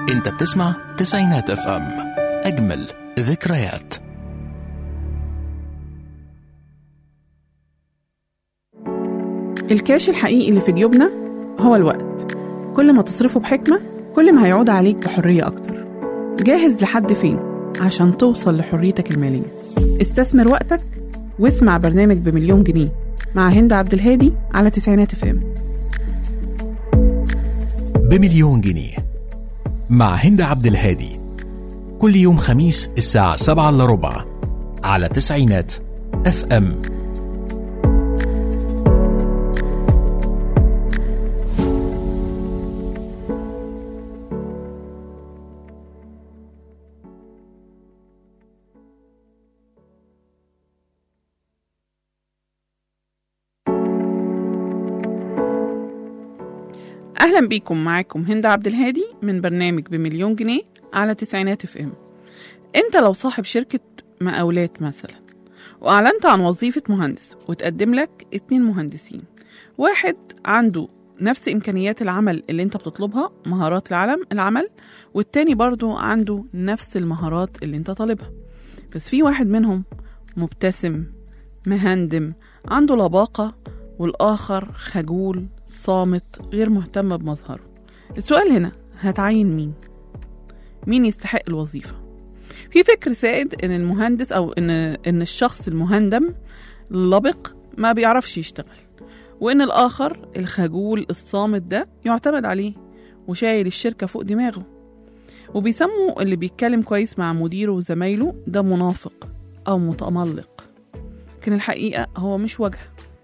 انت بتسمع تسعينات اف ام اجمل ذكريات الكاش الحقيقي اللي في جيوبنا هو الوقت كل ما تصرفه بحكمة كل ما هيعود عليك بحرية أكتر جاهز لحد فين عشان توصل لحريتك المالية استثمر وقتك واسمع برنامج بمليون جنيه مع هند عبد الهادي على تسعينات فام بمليون جنيه مع هند عبد الهادي كل يوم خميس الساعة سبعة إلا ربع على تسعينات اف ام أهلا بيكم معاكم هند عبد الهادي من برنامج بمليون جنيه على تسعينات اف ام انت لو صاحب شركة مقاولات مثلا وأعلنت عن وظيفة مهندس وتقدم لك اتنين مهندسين واحد عنده نفس إمكانيات العمل اللي انت بتطلبها مهارات العلم العمل والتاني برضو عنده نفس المهارات اللي انت طالبها بس في واحد منهم مبتسم مهندم عنده لباقة والآخر خجول صامت غير مهتم بمظهره السؤال هنا هتعين مين مين يستحق الوظيفة في فكر سائد ان المهندس او ان ان الشخص المهندم اللبق ما بيعرفش يشتغل وان الاخر الخجول الصامت ده يعتمد عليه وشايل الشركة فوق دماغه وبيسموا اللي بيتكلم كويس مع مديره وزمايله ده منافق او متملق لكن الحقيقة هو مش وجه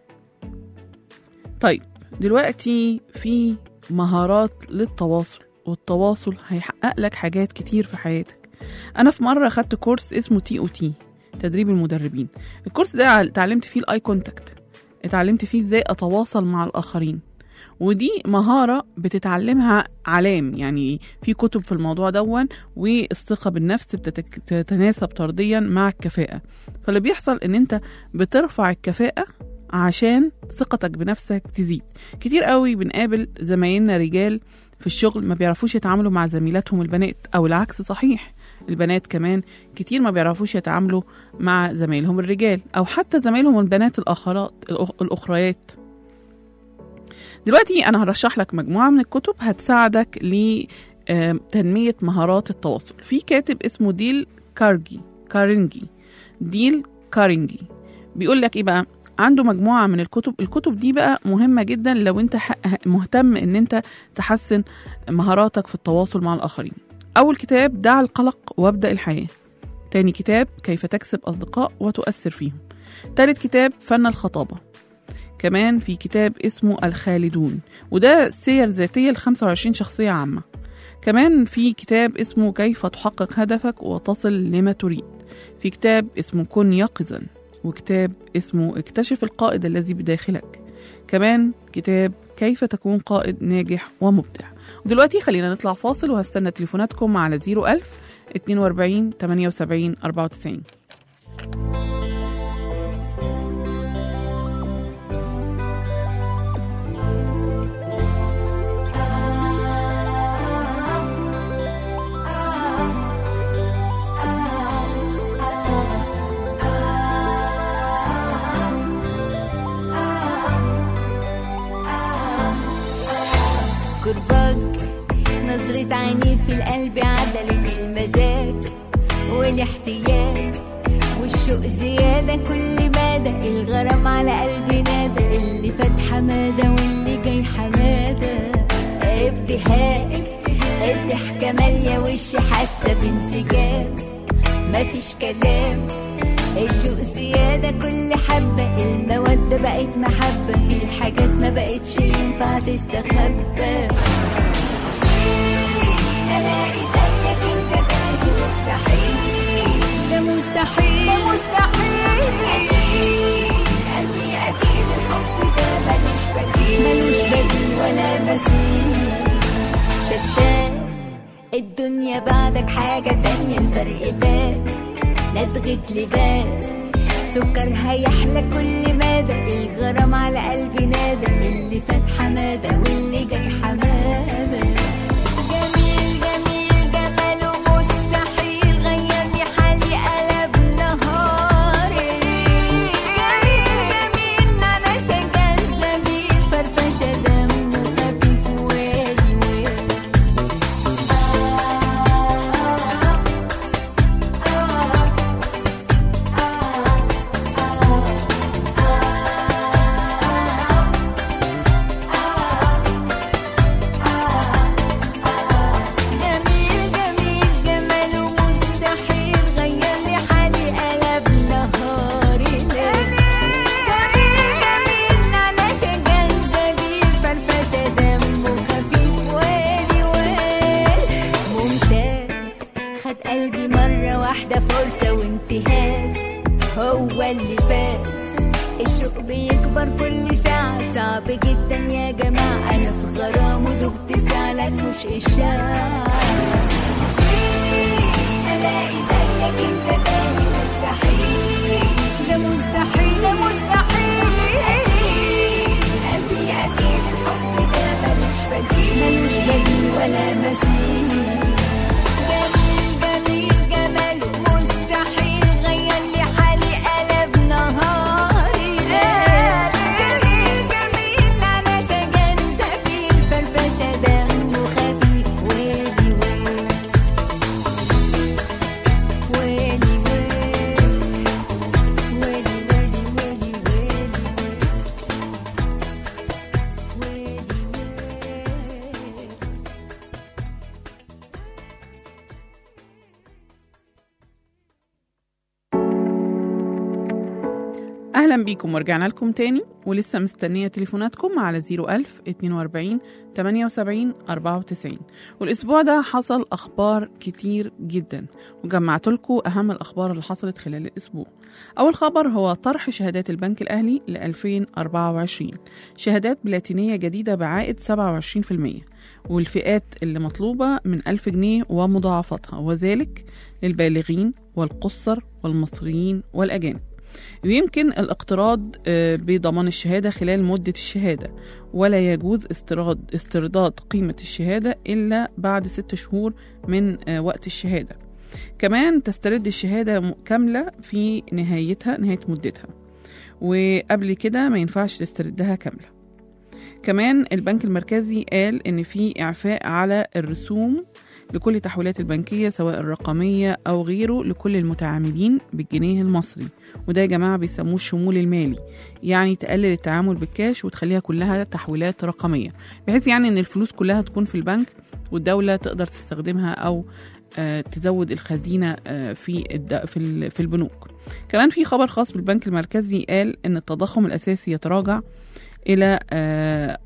طيب دلوقتي في مهارات للتواصل والتواصل هيحقق لك حاجات كتير في حياتك انا في مره خدت كورس اسمه تي او تي تدريب المدربين الكورس ده اتعلمت فيه الاي كونتاكت اتعلمت فيه ازاي اتواصل مع الاخرين ودي مهارة بتتعلمها علام يعني في كتب في الموضوع دون والثقة بالنفس بتتك- بتتناسب طرديا مع الكفاءة فاللي بيحصل ان انت بترفع الكفاءة عشان ثقتك بنفسك تزيد كتير قوي بنقابل زمايلنا رجال في الشغل ما بيعرفوش يتعاملوا مع زميلاتهم البنات او العكس صحيح البنات كمان كتير ما بيعرفوش يتعاملوا مع زمايلهم الرجال او حتى زمايلهم البنات الاخرات الأخ- الاخريات دلوقتي انا هرشح لك مجموعه من الكتب هتساعدك لتنميه مهارات التواصل في كاتب اسمه ديل كارجي كارنجي ديل كارنجي بيقول لك ايه بقى عنده مجموعة من الكتب الكتب دي بقى مهمة جدا لو انت ح- مهتم ان انت تحسن مهاراتك في التواصل مع الآخرين أول كتاب دع القلق وابدأ الحياة تاني كتاب كيف تكسب أصدقاء وتؤثر فيهم تالت كتاب فن الخطابة كمان في كتاب اسمه الخالدون وده سير ذاتية ل 25 شخصية عامة كمان في كتاب اسمه كيف تحقق هدفك وتصل لما تريد في كتاب اسمه كن يقظا وكتاب اسمه اكتشف القائد الذي بداخلك كمان كتاب كيف تكون قائد ناجح ومبدع ودلوقتي خلينا نطلع فاصل وهستنى تليفوناتكم على 01000 42 78 94 قربك نظرة عيني في القلب عدلت المزاج والاحتياج والشوق زيادة كل مدى الغرام على قلبي نادى اللي فات حمادة واللي جاي حمادة ابتهاج الضحكة مالية وشي حاسة بانسجام مفيش كلام الشوق زيادة كل حبة المودة بقت محبة في حاجات ما بقتش ينفع تستخبى ألاقي زيك انت تاني مستحيل ده مستحيل ده مستحيل أكيد قلبي أكيد الحب ده ملوش بديل ملوش بديل ولا مثيل شتان الدنيا بعدك حاجة تانية الفرق بان ندغة لبان سكر هيحلى كل مدى الغرام على قلبي نادى اللي فات حمادة واللي جاي حمادة جميل جميل صعب جدا يا جماعة أنا في غرام ودبت فعلا مش إشاعة ألاقي زيك أنت تاني مستحيل ده مستحيل ده مستحيل أكيد قلبي أكيد الحب ده ملوش بديل ملوش بديل ولا مثيل جميل جميل جماله مستحيل غير لي حالي قلب نهاري جميل جميل على شجن سبيل فرفشة دمه خفيف ويلي ويلي ويلي ويلي ويلي ويلي ويلي ويلي ويلي ويلي اهلا بيكم ورجعنا لكم تاني ولسه مستنيه تليفوناتكم على 01000 42 78 94 والاسبوع ده حصل اخبار كتير جدا وجمعت لكم اهم الاخبار اللي حصلت خلال الاسبوع اول خبر هو طرح شهادات البنك الاهلي ل 2024 شهادات بلاتينيه جديده بعائد 27% والفئات اللي مطلوبه من 1000 جنيه ومضاعفتها وذلك للبالغين والقصر والمصريين والاجانب ويمكن الاقتراض آه، بضمان الشهادة خلال مدة الشهادة ولا يجوز استيراد استرداد قيمة الشهادة إلا بعد ست شهور من آه، وقت الشهادة كمان تسترد الشهادة م- كاملة في نهايتها نهاية مدتها وقبل كده ما ينفعش تستردها كاملة كمان البنك المركزي قال إن في إعفاء على الرسوم لكل التحويلات البنكية سواء الرقمية أو غيره لكل المتعاملين بالجنيه المصري وده يا جماعة بيسموه الشمول المالي يعني تقلل التعامل بالكاش وتخليها كلها تحويلات رقمية بحيث يعني إن الفلوس كلها تكون في البنك والدولة تقدر تستخدمها أو آه، تزود الخزينة آه، في الد- في ال- في البنوك كمان في خبر خاص بالبنك المركزي قال إن التضخم الأساسي يتراجع إلى آه،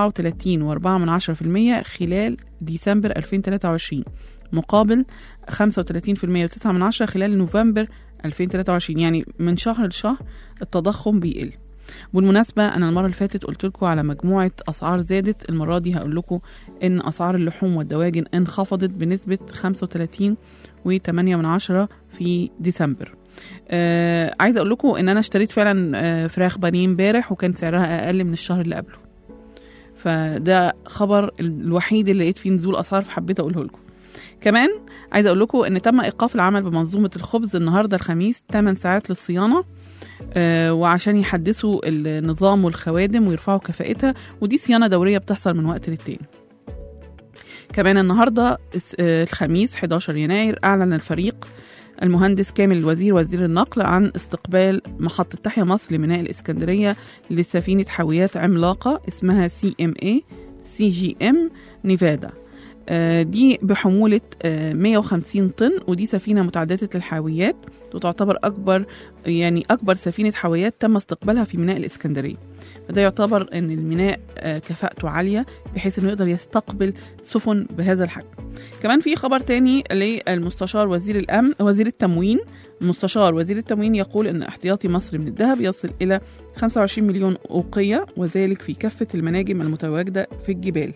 34.4% خلال ديسمبر 2023 مقابل 35.9% خلال نوفمبر 2023 يعني من شهر لشهر التضخم بيقل بالمناسبة أنا المرة اللي فاتت قلت لكم على مجموعة أسعار زادت المرة دي هقول لكم إن أسعار اللحوم والدواجن انخفضت بنسبة 35 و8 من عشرة في ديسمبر آه عايزة أقول لكم إن أنا اشتريت فعلا آه فراخ بانيه امبارح وكان سعرها أقل من الشهر اللي قبله فده خبر الوحيد اللي لقيت فيه نزول أسعار فحبيت أقوله لكم كمان عايزه اقول لكم ان تم ايقاف العمل بمنظومه الخبز النهارده الخميس 8 ساعات للصيانه آه، وعشان يحدثوا النظام والخوادم ويرفعوا كفاءتها ودي صيانه دوريه بتحصل من وقت للتاني كمان النهارده الس- آه، الخميس 11 يناير اعلن الفريق المهندس كامل الوزير وزير النقل عن استقبال محطة تحيا مصر لميناء الإسكندرية لسفينة حاويات عملاقة اسمها سي ام اي سي جي ام نيفادا آه، دي بحمولة آه، 150 طن ودي سفينة متعددة الحاويات وتعتبر أكبر يعني أكبر سفينة حاويات تم استقبالها في ميناء الإسكندرية فده يعتبر أن الميناء آه، كفاءته عالية بحيث أنه يقدر يستقبل سفن بهذا الحجم كمان في خبر تاني للمستشار وزير الأمن وزير التموين المستشار وزير التموين يقول أن احتياطي مصر من الذهب يصل إلى 25 مليون أوقية وذلك في كافة المناجم المتواجدة في الجبال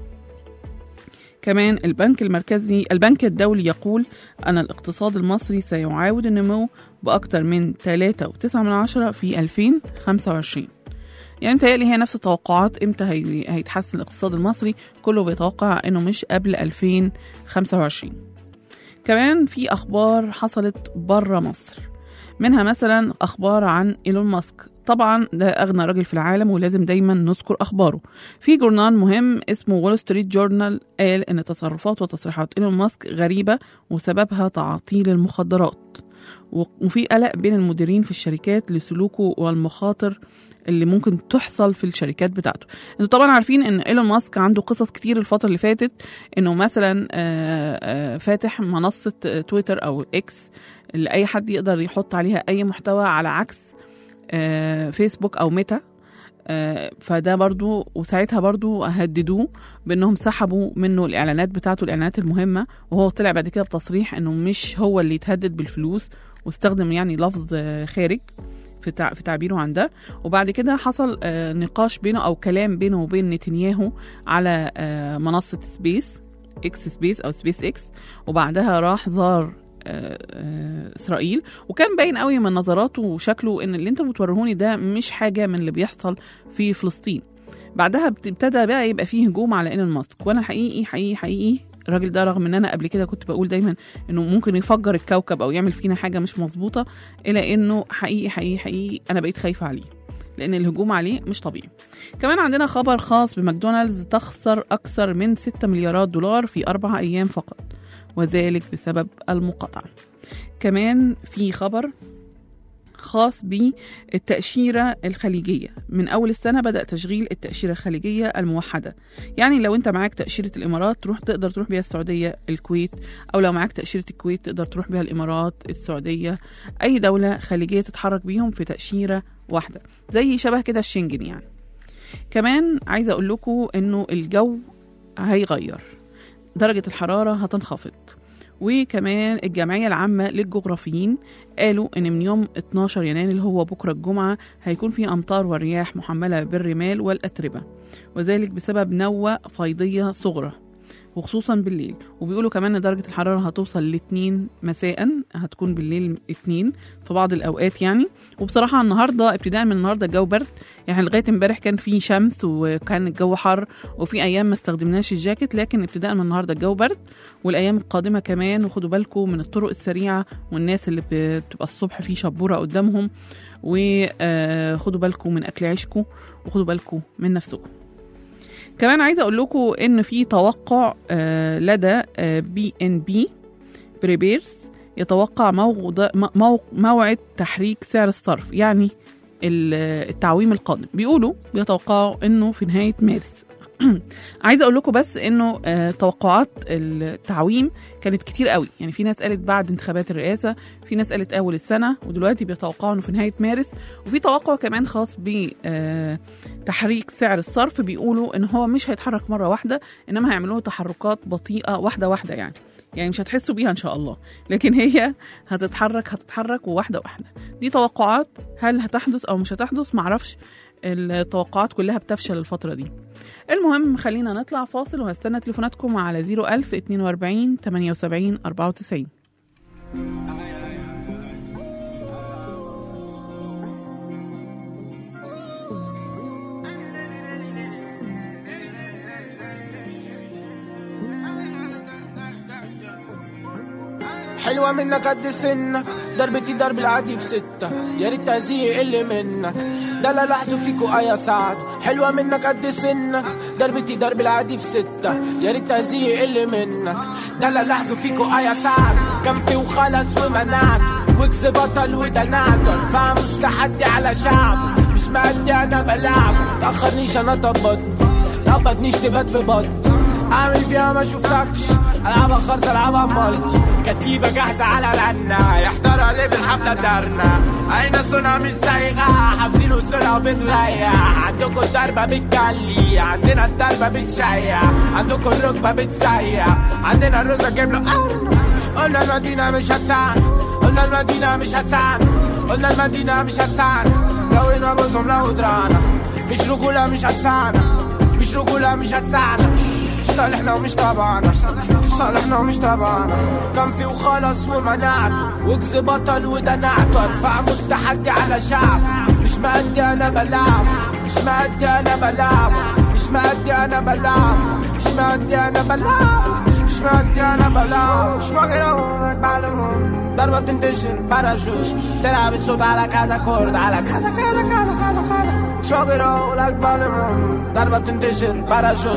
كمان البنك المركزي البنك الدولي يقول أن الاقتصاد المصري سيعاود النمو بأكثر من 3.9 في 2025 يعني متهيألي هي نفس التوقعات امتى هي- هيتحسن الاقتصاد المصري كله بيتوقع انه مش قبل 2025 كمان في اخبار حصلت بره مصر منها مثلا اخبار عن ايلون ماسك طبعا ده اغنى راجل في العالم ولازم دايما نذكر اخباره في جورنال مهم اسمه وول ستريت جورنال قال ان تصرفات وتصريحات ايلون ماسك غريبه وسببها تعاطيل المخدرات و- وفي قلق بين المديرين في الشركات لسلوكه والمخاطر اللي ممكن تحصل في الشركات بتاعته انتوا طبعا عارفين ان ايلون ماسك عنده قصص كتير الفتره اللي فاتت انه مثلا آه، آه، فاتح منصه آه، تويتر او اكس اللي اي حد يقدر يحط عليها اي محتوى على عكس آه، فيسبوك او ميتا آه، فده برضو وساعتها برضو هددوه بانهم سحبوا منه الاعلانات بتاعته الاعلانات المهمه وهو طلع بعد كده بتصريح انه مش هو اللي يتهدد بالفلوس واستخدم يعني لفظ آه، خارج في تع- في تعبيره عن ده وبعد كده حصل آه، نقاش بينه او كلام بينه وبين نتنياهو على آه، منصه سبيس اكس سبيس او سبيس اكس وبعدها راح زار آه، آه، اسرائيل وكان باين قوي من نظراته وشكله ان اللي انتوا بتوريهوني ده مش حاجه من اللي بيحصل في فلسطين بعدها بت- ابتدى بقى يبقى فيه هجوم على ايلون ماسك وانا حقيقي حقيقي حقيقي الراجل ده رغم ان انا قبل كده كنت بقول دايما انه ممكن يفجر الكوكب او يعمل فينا حاجه مش مظبوطه الى انه حقيقي حقيقي حقيقي انا بقيت خايفه عليه لان الهجوم عليه مش طبيعي كمان عندنا خبر خاص بماكدونالدز تخسر اكثر من 6 مليارات دولار في اربع ايام فقط وذلك بسبب المقاطعه كمان في خبر خاص بالتأشيرة الخليجية من أول السنة بدأ تشغيل التأشيرة الخليجية الموحدة يعني لو أنت معاك تأشيرة الإمارات تروح تقدر تروح بيها السعودية الكويت أو لو معاك تأشيرة الكويت تقدر تروح بيها الإمارات السعودية أي دولة خليجية تتحرك بيهم في تأشيرة واحدة زي شبه كده الشنجن يعني كمان عايزة أقول لكم إنه الجو هيغير درجة الحرارة هتنخفض وكمان الجمعية العامة للجغرافيين قالوا إن من يوم 12 يناير اللي هو بكرة الجمعة هيكون في أمطار ورياح محملة بالرمال والأتربة وذلك بسبب نوة فيضية صغرى وخصوصا بالليل وبيقولوا كمان ان درجة الحرارة هتوصل لاتنين مساء هتكون بالليل اتنين في بعض الأوقات يعني وبصراحة النهاردة ابتداء من النهاردة الجو برد يعني لغاية امبارح كان في شمس وكان الجو حر وفي أيام ما استخدمناش الجاكيت لكن ابتداء من النهاردة الجو برد والأيام القادمة كمان وخدوا بالكم من الطرق السريعة والناس اللي بتبقى الصبح في شبورة قدامهم وخدوا بالكم من أكل عيشكم وخدوا بالكم من نفسكم كمان عايزه اقول لكم ان في توقع آه، لدى بي ان بي بريبيرز يتوقع موعد مو- موعد تحريك سعر الصرف يعني ال- التعويم القادم بيقولوا بيتوقعوا انه في نهايه مارس عايزه اقول لكم بس انه آه، توقعات التعويم كانت كتير قوي يعني في ناس قالت بعد انتخابات الرئاسه في ناس قالت اول السنه ودلوقتي بيتوقعوا انه في نهايه مارس وفي توقع كمان خاص ب آه، تحريك سعر الصرف بيقولوا ان هو مش هيتحرك مره واحده انما هيعملوا له تحركات بطيئه واحده واحده يعني يعني مش هتحسوا بيها ان شاء الله لكن هي هتتحرك هتتحرك وواحده واحده دي توقعات هل هتحدث او مش هتحدث معرفش التوقعات كلها بتفشل الفترة دي المهم خلينا نطلع فاصل وهستنى تليفوناتكم على 01000 42 78 94 حلوة منك قد سنك ضربتي ضرب العادي في ستة يا ريت تهزيه يقل منك ده لا لاحظوا فيكوا آية سعد حلوة منك قد سنك ضربتي ضرب العادي في ستة يا ريت تهزيه يقل منك ده لا لاحظوا فيكوا آية سعد كان في وخلص ومنعت وكز بطل ودنعته فاهم مستحدي على شعب مش مأدي أنا بلعب تأخرنيش أنا طبطني طبطنيش تبات في بطني اعمل فيها ما شفتكش العبها خرص العبها مالتي كتيبة جاهزة على رنة يحضرها ليه بالحفلة دارنا عينا صنع مش سايغة حافظين السرعة وبنريح عندكم الضربة بتجلي عندنا الضربة بتشيع عندكم الركبة بتسيع عندنا الرزق جايب له قرن قلنا المدينة مش هتسعنا قلنا المدينة مش هتسعنا قلنا المدينة مش هتسعنا لو هنا بوزهم لو درانا مش رجولة مش هتسعنا مش رجولة مش هتسعنا مش صالحنا ومش تبعنا مش صالحنا ومش تبعنا كان في وخلص ومنعته وكز بطل ودنعته ارفع مستحدي على شعب مش مأدي انا بلعب مش مأدي انا بلعب مش مأدي انا بلعب مش مأدي انا بلعب مش مأدي انا بلعب مش مجرم بعلمهم ضربة بتنتشر باراشوت تلعب الصوت على كذا كورد على كذا كذا كذا كذا كذا مش مجرم لك بعلمهم ضربة بتنتشر باراشوت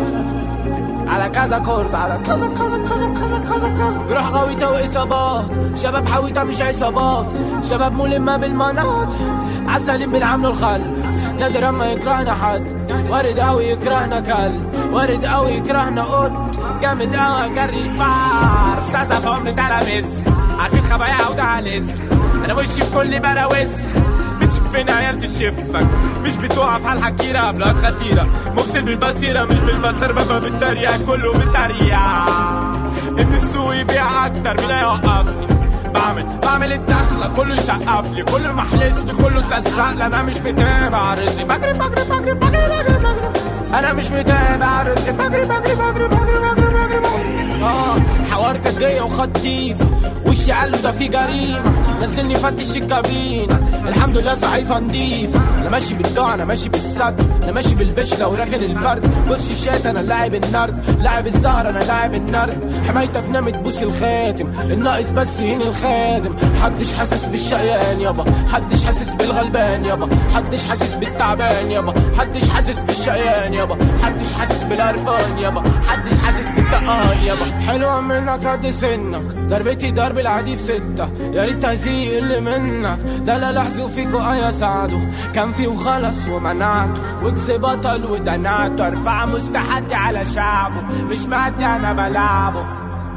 على كذا كورد على كذا كذا كذا كذا كذا كذا جروح غويطة وإصابات شباب حويطة مش عصابات شباب ملمة بالمناط عسلين بنعملوا الخل نادر اما يكرهنا حد وارد اوي يكرهنا كلب وارد اوي يكرهنا قط جامد اوي جري الفار استاذة في عمري تلامس عارفين خبايا وده هلس انا وشي في كل براوز بتشوف فين عيال تشفك مش بتوقف على الحكيرة افلات خطيرة مبصر بالبصيرة مش بالبصر بابا بالتريقة كله بالتريقة ابن السوق يبيع اكتر مين هيوقفني بعمل بعمل الدخلة كله يسقف لي كله محلس لي كله تلزق لي انا مش متابع رزقي بجري بجري بجري بجري بجري بجري انا مش متابع رزقي بجري بجري بجري بجري بجري بجري بجري اه حوار جدية وخطيف وشي قالوا ده في جريمة نزلني فتش الكابينة الحمد لله صحيفة نضيفة انا ماشي بالدعاء انا ماشي بالسد انا ماشي بالبشلة وراكن الفرد بص الشات انا لاعب النرد لاعب الزهر انا لاعب النرد حمايتك نامت بوس الخاتم الناقص بس هين الخادم حدش حاسس بالشقيان يابا حدش حاسس بالغلبان يابا حدش حاسس بالتعبان يابا حدش حاسس بالشقيان يابا حدش حاسس بالقرفان يابا حدش حاسس بالتقال يابا حلوة منك قد سنك ضربتي ضرب العادي في ستة يا ريت تهزيق اللي منك ده لا لحظه فيكو ايا ساعده كان فيه وخلص ومنعته وكس بطل ودنعته ارفع مستحدي على شعبه مش معدي انا بلعبه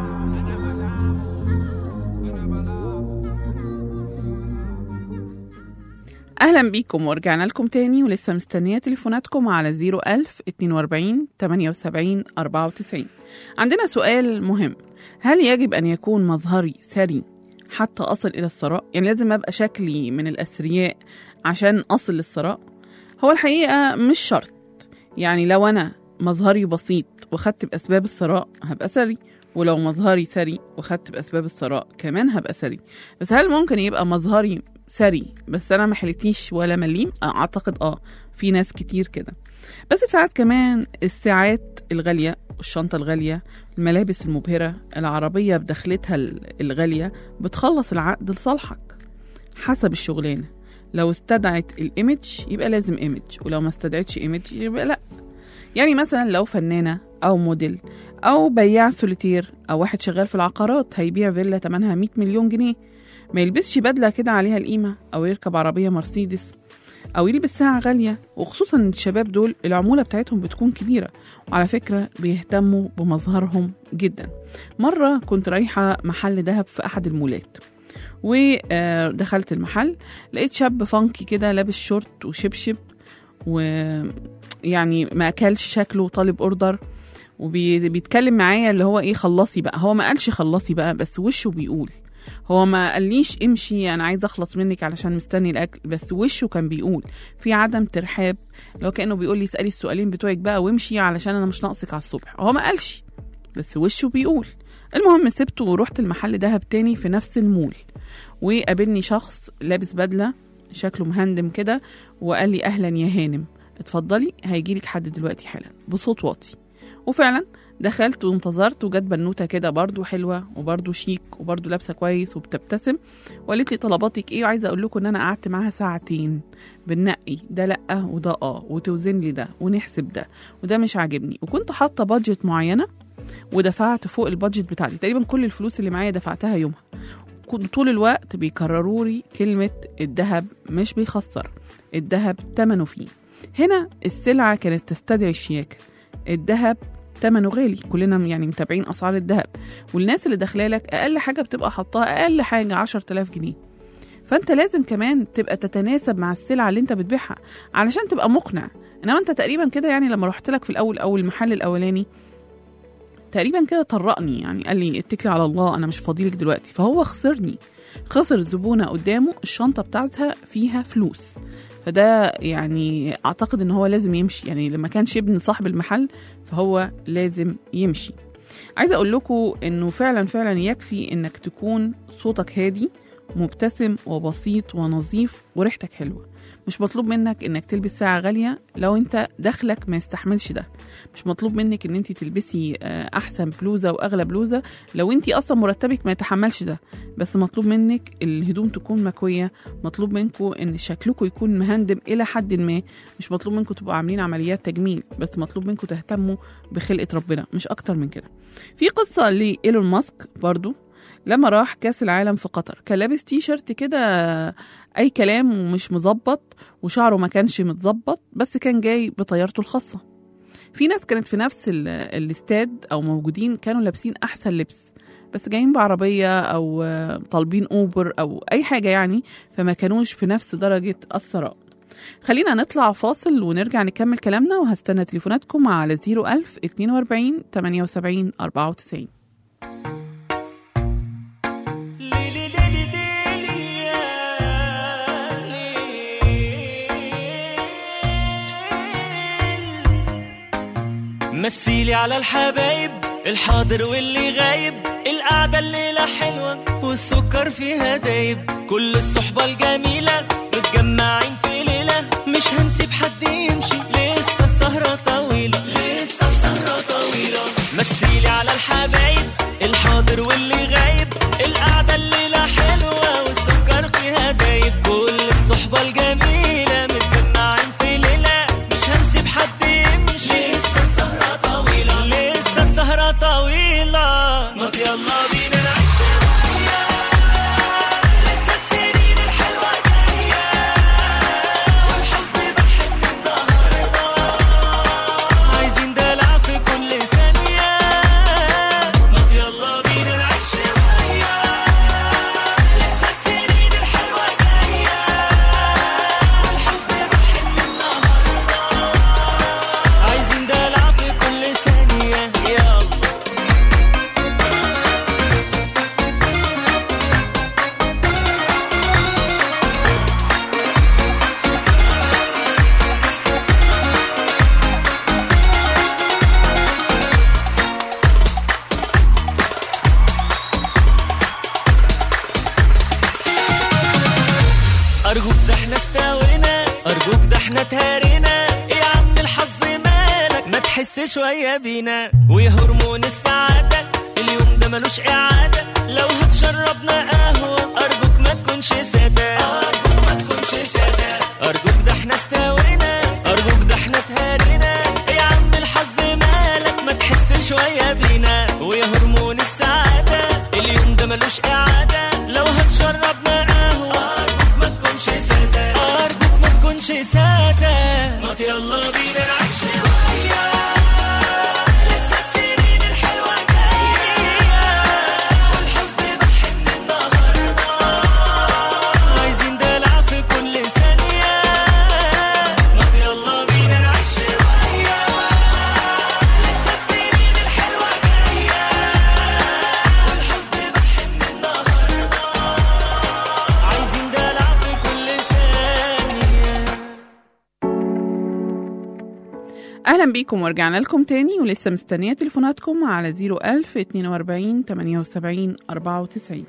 اهلا بيكم ورجعنا لكم تاني ولسه مستنيه تليفوناتكم على 01000 42 78 94 عندنا سؤال مهم هل يجب ان يكون مظهري ثري حتى اصل الى الثراء يعني لازم ابقى شكلي من الاثرياء عشان اصل للثراء هو الحقيقه مش شرط يعني لو انا مظهري بسيط وخدت باسباب الثراء هبقى ثري ولو مظهري ثري وخدت باسباب الثراء كمان هبقى ثري بس هل ممكن يبقى مظهري ثري بس انا ما حلتنيش ولا مليم اعتقد اه في ناس كتير كده بس ساعات كمان الساعات الغالية الشنطة الغالية الملابس المبهرة العربية بدخلتها ال- الغالية بتخلص العقد لصالحك حسب الشغلانة لو استدعت الايمج يبقى لازم ايمج ولو ما استدعتش ايمج يبقى لا يعني مثلا لو فنانة أو موديل أو بياع سوليتير أو واحد شغال في العقارات هيبيع فيلا تمنها 100 مليون جنيه ما يلبسش بدلة كده عليها القيمة أو يركب عربية مرسيدس أو يلبس ساعة غالية وخصوصا إن الشباب دول العمولة بتاعتهم بتكون كبيرة وعلى فكرة بيهتموا بمظهرهم جدا مرة كنت رايحة محل دهب في أحد المولات ودخلت المحل لقيت شاب فانكي كده لابس شورت وشبشب ويعني ما اكلش شكله طالب اوردر وبيتكلم معايا اللي هو ايه خلصي بقى هو ما قالش خلصي بقى بس وشه بيقول هو ما قاليش امشي انا عايز اخلص منك علشان مستني الاكل بس وشه كان بيقول في عدم ترحاب لو كانه بيقول لي اسالي السؤالين بتوعك بقى وامشي علشان انا مش ناقصك على الصبح هو ما قالش بس وشه بيقول المهم سبته ورحت المحل دهب تاني في نفس المول وقابلني شخص لابس بدله شكله مهندم كده وقال لي اهلا يا هانم اتفضلي هيجيلك حد دلوقتي حالا بصوت واطي وفعلا دخلت وانتظرت وجت بنوته كده برضو حلوه وبرضو شيك وبرضو لابسه كويس وبتبتسم وقالت لي طلباتك ايه وعايزه اقول لكم ان انا قعدت معاها ساعتين بنقي ده لا وده اه وتوزن لي ده ونحسب ده وده مش عاجبني وكنت حاطه بادجت معينه ودفعت فوق البادجت بتاعتي تقريبا كل الفلوس اللي معايا دفعتها يومها كنت طول الوقت بيكرروا لي كلمة الذهب مش بيخسر الذهب تمنه فيه هنا السلعة كانت تستدعي الشياكة الذهب تمنه غالي كلنا يعني متابعين أسعار الذهب والناس اللي داخله لك أقل حاجة بتبقى حطاها أقل حاجة 10000 جنيه فأنت لازم كمان تبقى تتناسب مع السلعة اللي أنت بتبيعها علشان تبقى مقنع إنما أنت تقريبا كده يعني لما رحت لك في الأول أو المحل الأولاني تقريبا كده طرقني يعني قال لي اتكلي على الله انا مش فاضيلك دلوقتي فهو خسرني خسر زبونه قدامه الشنطه بتاعتها فيها فلوس فده يعني اعتقد ان هو لازم يمشي يعني لما كانش ابن صاحب المحل فهو لازم يمشي عايزه اقول لكم انه فعلا فعلا يكفي انك تكون صوتك هادي مبتسم وبسيط ونظيف وريحتك حلوه مش مطلوب منك انك تلبس ساعه غاليه لو انت دخلك ما يستحملش ده مش مطلوب منك ان انت تلبسي آه، احسن بلوزه واغلى بلوزه لو انت اصلا مرتبك ما يتحملش ده بس مطلوب منك الهدوم تكون مكويه مطلوب منكم ان شكلكم يكون مهندم الى حد ما مش مطلوب منكم تبقوا عاملين عمليات تجميل بس مطلوب منكم تهتموا بخلقه ربنا مش اكتر من كده في قصه لايلون ماسك برضو لما راح كاس العالم في قطر كان لابس تي شيرت كده اي كلام ومش مظبط وشعره ما كانش متظبط بس كان جاي بطيارته الخاصه في ناس كانت في نفس ال- الاستاد او موجودين كانوا لابسين احسن لبس بس جايين بعربيه او آه، طالبين اوبر او اي حاجه يعني فما كانوش في نفس درجه الثراء خلينا نطلع فاصل ونرجع نكمل كلامنا وهستنى تليفوناتكم على 01000 42 78 94 ليلي ليلي مثيلي على الحبايب الحاضر واللي غايب القعدة الليلة حلوة والسكر فيها دايب كل الصحبة الجميلة متجمعين في ليلة مش هنسيب حد يمشي لسه السهرة طويلة لسه السهرة طويلة مثيلي على الحبايب الحاضر واللي غايب القعدة الليلة حلوة والسكر فيها دايب كل الصحبة الجميلة متجمعين في ليلة مش هنسيب حد يمشي لسه السهرة طويلة لسه السهرة طويلة ما يلا بينا نعيش شوية لسه السنين الحلوة جاية والحزن بحن النهاردة عايزين دلع في كل ثانية ما يلا بينا نعيش شوية لسه السنين الحلوة جاية والحزن بحن النهاردة عايزين دلع في كل ثانية يلا أرجوك ده احنا استوينا أرجوك ده احنا تهرينا يا عم الحظ مالك ما تحس شوية بينا ويا هرمون السعادة اليوم ده ملوش إعادة لو هتشربنا قهوة أرجوك ما تكونش سادة أرجوك ما تكونش سادة أرجوك ده احنا استوينا أرجوك ده احنا تهرينا يا عم الحظ مالك ما تحس شوية بينا ويا هرمون السعادة اليوم ده ملوش إعادة لو هتشربنا قهوة أرجوك ما تكونش سادة أرجوك ما تكونش سادة ما يلا بينا نعيش شوية لسه السنين الحلوة جاية والحزن بحن النهاردة عايزين دلع في كل ثانية ما يلا بينا نعيش شوية لسه السنين الحلوة جاية والحزن بحن النهاردة عايزين دلع في كل ثانية اهلا بيكم ورجعنا لكم تاني ولسه مستنيه تليفوناتكم على 01000 42 78 94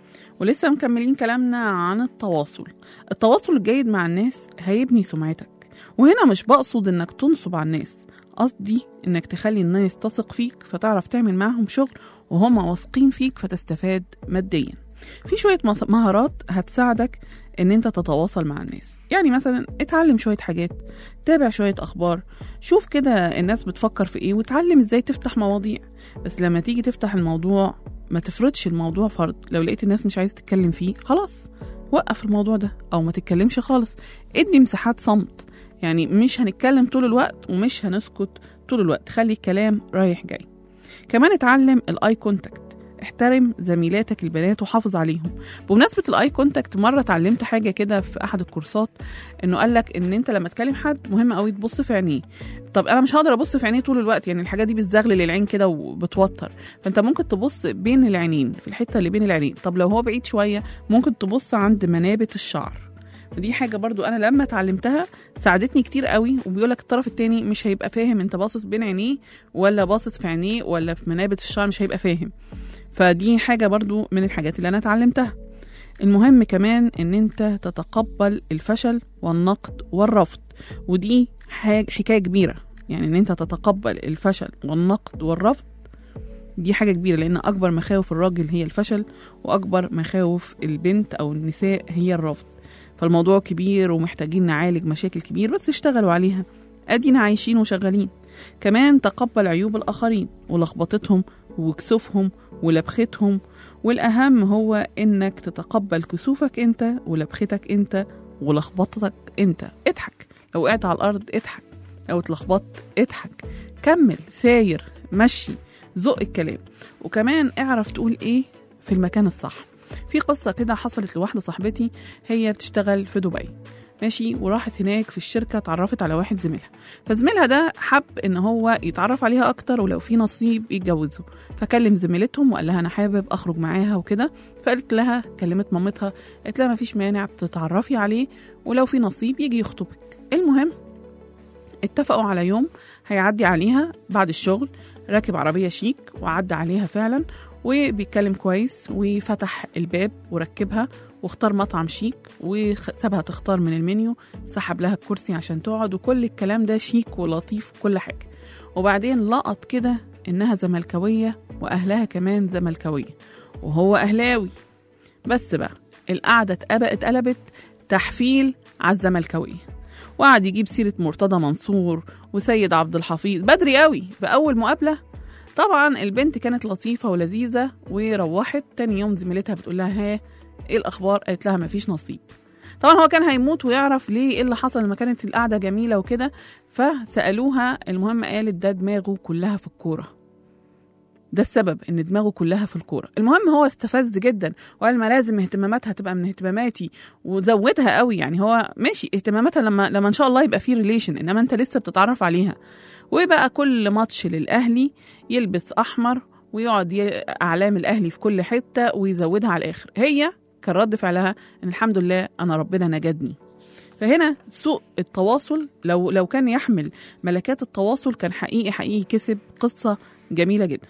ولسه مكملين كلامنا عن التواصل التواصل الجيد مع الناس هيبني سمعتك وهنا مش بقصد انك تنصب على الناس قصدي انك تخلي الناس تثق فيك فتعرف تعمل معاهم شغل وهم واثقين فيك فتستفاد ماديا في شوية مص- مهارات هتساعدك ان انت تتواصل مع الناس يعني مثلا اتعلم شوية حاجات تابع شوية أخبار شوف كده الناس بتفكر في إيه وتعلم إزاي تفتح مواضيع بس لما تيجي تفتح الموضوع ما تفرضش الموضوع فرض لو لقيت الناس مش عايزة تتكلم فيه خلاص وقف الموضوع ده أو ما تتكلمش خالص ادي مساحات صمت يعني مش هنتكلم طول الوقت ومش هنسكت طول الوقت خلي الكلام رايح جاي كمان اتعلم الاي كونتاكت احترم زميلاتك البنات وحافظ عليهم بمناسبة الاي كونتاكت مرة اتعلمت حاجة كده في احد الكورسات انه قال لك ان انت لما تكلم حد مهم قوي تبص في عينيه طب انا مش هقدر ابص في عينيه طول الوقت يعني الحاجه دي بتزغلل العين كده وبتوتر فانت ممكن تبص بين العينين في الحته اللي بين العينين طب لو هو بعيد شويه ممكن تبص عند منابت الشعر ودي حاجة برضو أنا لما اتعلمتها ساعدتني كتير قوي وبيقولك الطرف التاني مش هيبقى فاهم أنت باصص بين عينيه ولا باصص في عينيه ولا في منابت الشعر مش هيبقى فاهم فدي حاجة برضو من الحاجات اللي أنا اتعلمتها المهم كمان ان انت تتقبل الفشل والنقد والرفض ودي حاجة حكاية كبيرة يعني ان انت تتقبل الفشل والنقد والرفض دي حاجة كبيرة لأن أكبر مخاوف الراجل هي الفشل وأكبر مخاوف البنت أو النساء هي الرفض فالموضوع كبير ومحتاجين نعالج مشاكل كبير بس اشتغلوا عليها أدينا عايشين وشغالين كمان تقبل عيوب الآخرين ولخبطتهم وكسوفهم ولبختهم والأهم هو إنك تتقبل كسوفك أنت ولبختك أنت ولخبطتك أنت اضحك لو وقعت على الأرض اضحك لو اتلخبطت اضحك كمل ساير مشي زق الكلام وكمان اعرف تقول ايه في المكان الصح في قصة كده حصلت لواحدة صاحبتي هي بتشتغل في دبي ماشي وراحت هناك في الشركة اتعرفت على واحد زميلها فزميلها ده حب ان هو يتعرف عليها اكتر ولو في نصيب يتجوزوا فكلم زميلتهم وقال لها انا حابب اخرج معاها وكده فقالت لها كلمت مامتها قالت لها مفيش مانع تتعرفي عليه ولو في نصيب يجي يخطبك المهم اتفقوا على يوم هيعدي عليها بعد الشغل راكب عربية شيك وعدى عليها فعلا وبيتكلم كويس وفتح الباب وركبها واختار مطعم شيك وسابها تختار من المنيو سحب لها الكرسي عشان تقعد وكل الكلام ده شيك ولطيف وكل حاجة وبعدين لقط كده إنها زملكاوية وأهلها كمان زملكاوية وهو أهلاوي بس بقى القعدة اتقب- اتقلبت تحفيل على الزملكاوية وقعد يجيب سيرة مرتضى منصور وسيد عبد الحفيظ بدري قوي في أول مقابلة طبعا البنت كانت لطيفة ولذيذة وروحت تاني يوم زميلتها بتقول لها ها ايه الأخبار قالت لها مفيش نصيب طبعا هو كان هيموت ويعرف ليه ايه اللي حصل لما كانت القعدة جميلة وكده فسألوها المهم قالت ده دماغه كلها في الكورة ده السبب ان دماغه كلها في الكوره المهم هو استفز جدا وقال ما لازم اهتماماتها تبقى من اهتماماتي وزودها قوي يعني هو ماشي اهتماماتها لما لما ان شاء الله يبقى في ريليشن انما انت لسه بتتعرف عليها وبقى كل ماتش للاهلي يلبس احمر ويقعد ي- اعلام الاهلي في كل حته ويزودها على الاخر هي كان رد فعلها ان الحمد لله انا ربنا نجدني فهنا سوء التواصل لو لو كان يحمل ملكات التواصل كان حقيقي حقيقي كسب قصه جميله جدا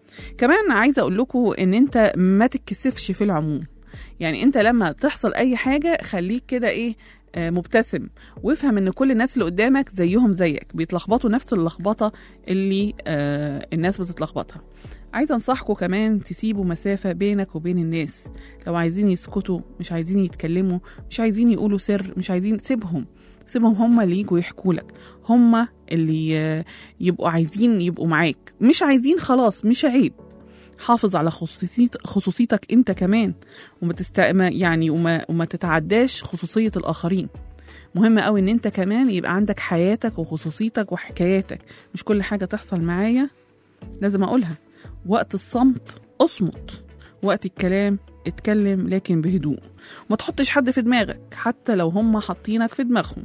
كمان عايزه اقول لكم ان انت ما تتكسفش في العموم يعني انت لما تحصل اي حاجه خليك كده ايه آه، مبتسم وافهم ان كل الناس اللي قدامك زيهم زيك بيتلخبطوا نفس اللخبطه اللي آه الناس بتتلخبطها عايزه انصحكم كمان تسيبوا مسافه بينك وبين الناس لو عايزين يسكتوا مش عايزين يتكلموا مش عايزين يقولوا سر مش عايزين سيبهم سيبهم هم اللي يجوا يحكوا لك هم اللي آه، يبقوا عايزين يبقوا معاك مش عايزين خلاص مش عيب حافظ على خصوصيت خصوصيتك انت كمان وما تست... ما- يعني وما... وما تتعداش خصوصية الآخرين مهم قوي ان انت كمان يبقى عندك حياتك وخصوصيتك وحكاياتك مش كل حاجة تحصل معايا لازم اقولها وقت الصمت اصمت وقت الكلام اتكلم لكن بهدوء ما تحطش حد في دماغك حتى لو هم حاطينك في دماغهم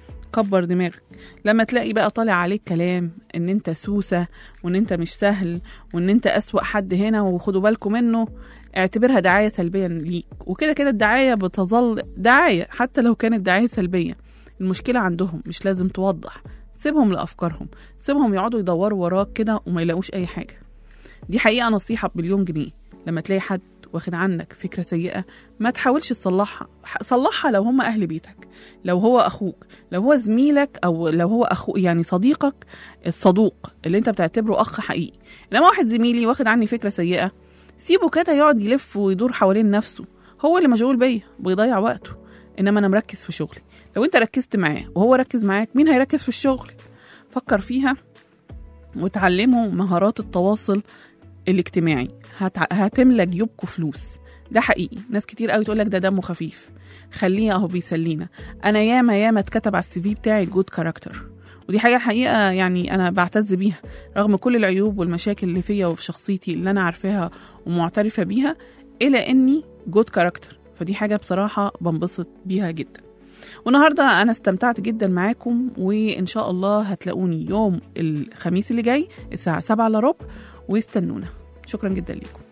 كبر دماغك لما تلاقي بقى طالع عليك كلام ان انت سوسة وان انت مش سهل وان انت اسوأ حد هنا وخدوا بالكم منه اعتبرها دعاية سلبية ليك وكده كده الدعاية بتظل دعاية حتى لو كانت دعاية سلبية المشكلة عندهم مش لازم توضح سيبهم لأفكارهم سيبهم يقعدوا يدوروا وراك كده وما يلاقوش أي حاجة دي حقيقة نصيحة بمليون جنيه لما تلاقي حد واخد عنك فكرة سيئة ما تحاولش تصلحها ح- صلحها لو هم أهل بيتك لو هو أخوك لو هو زميلك أو لو هو أخو يعني صديقك الصدوق اللي أنت بتعتبره أخ حقيقي إنما واحد زميلي واخد عني فكرة سيئة سيبه كده يقعد يلف ويدور حوالين نفسه هو اللي مشغول بيا بيضيع وقته إنما أنا مركز في شغلي لو أنت ركزت معاه وهو ركز معاك مين هيركز في الشغل فكر فيها وتعلموا مهارات التواصل الاجتماعي هتع... هتملى جيوبكم فلوس ده حقيقي ناس كتير قوي تقول لك ده دمه خفيف خليه اهو بيسلينا انا ياما ياما اتكتب على السي في بتاعي جود كاركتر ودي حاجه حقيقه يعني انا بعتز بيها رغم كل العيوب والمشاكل اللي فيا وفي شخصيتي اللي انا عارفاها ومعترفه بيها الا اني جود كاركتر فدي حاجه بصراحه بنبسط بيها جدا والنهارده انا استمتعت جدا معاكم وان شاء الله هتلاقوني يوم الخميس اللي جاي الساعه 7 الا ربع واستنونا شكرا جدا ليكم